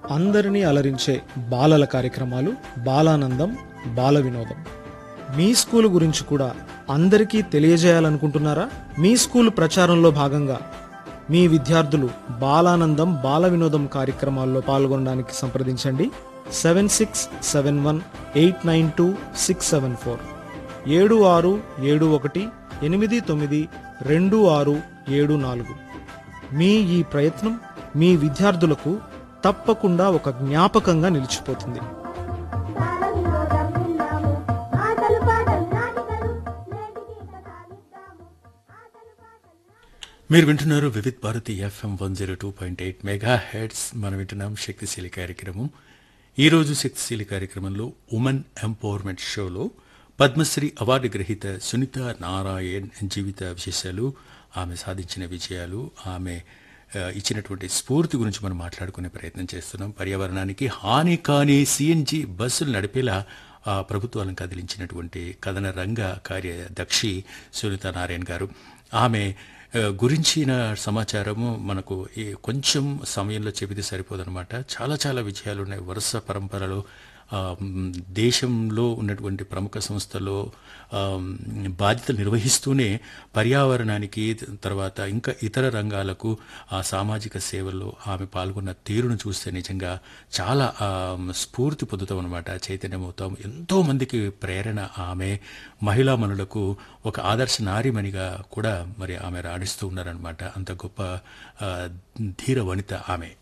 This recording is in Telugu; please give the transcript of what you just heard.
అందరినీ అలరించే బాలల కార్యక్రమాలు బాలానందం బాల వినోదం మీ స్కూల్ గురించి కూడా అందరికీ తెలియజేయాలనుకుంటున్నారా మీ స్కూల్ ప్రచారంలో భాగంగా మీ విద్యార్థులు బాలానందం బాల వినోదం కార్యక్రమాల్లో పాల్గొనడానికి సంప్రదించండి seven six seven one eight nine two six seven four ఏడు ఆరు ఏడు ఒకటి ఎనిమిది తొమ్మిది రెండు ఆరు ఏడు నాలుగు మీ ఈ ప్రయత్నం మీ విద్యార్థులకు తప్పకుండా ఒక జ్ఞాపకంగా నిలిచిపోతుంది బాలవినోదం విన్నాము ఆటలు పాటలు నాటికలు నేటికి సాగిద్దాము ఆటలు పాటలు మీరు వింటున్నారు Vividh Bharati FM one zero two point eight mega hertz మనం వింటున్నాం శక్తిశీలి కార్యక్రమం ఈ రోజు శక్తిశీలి కార్యక్రమంలో ఉమెన్ ఎంపవర్మెంట్ షోలో పద్మశ్రీ అవార్డు గ్రహీత సునీత నారాయణ్ జీవిత విశేషాలు ఆమె సాధించిన విజయాలు ఆమె ఆ, ఇచ్చినటువంటి స్ఫూర్తి గురించి మనం మాట్లాడుకునే ప్రయత్నం చేస్తున్నాం పర్యావరణానికి హాని కాని సిఎన్జి బస్సులు నడిపేలా ఆ ప్రభుత్వాలను కదిలించినటువంటి కథన రంగ కార్యదక్షి సునీత నారాయణ గారు ఆమె ఆ, గురించిన సమాచారము మనకు ఈ కొంచెం సమయంలో చెబితే సరిపోదన్నమాట చాలా చాలా విజయాలు ఉన్నాయి వరుస పరంపరలో ఆ, మ్, దేశంలో ఉన్నటువంటి ప్రముఖ సంస్థల్లో ఆ, మ్, బాధ్యతలు నిర్వహిస్తూనే పర్యావరణానికి తర్వాత ఇంకా ఇతర రంగాలకు ఆ సామాజిక సేవల్లో ఆమె పాల్గొన్న తీరును చూస్తే నిజంగా చాలా ఆ, మ్, స్ఫూర్తి పొందుతాం అనమాట చైతన్యమవుతాం ఎంతో మందికి ప్రేరణ ఆమె మహిళా మనులకు ఒక ఆదర్శ నారిమణిగా కూడా మరి ఆమె రాణిస్తూ ఉన్నారనమాట అంత గొప్ప ఆ, ధీర వనిత ఆమె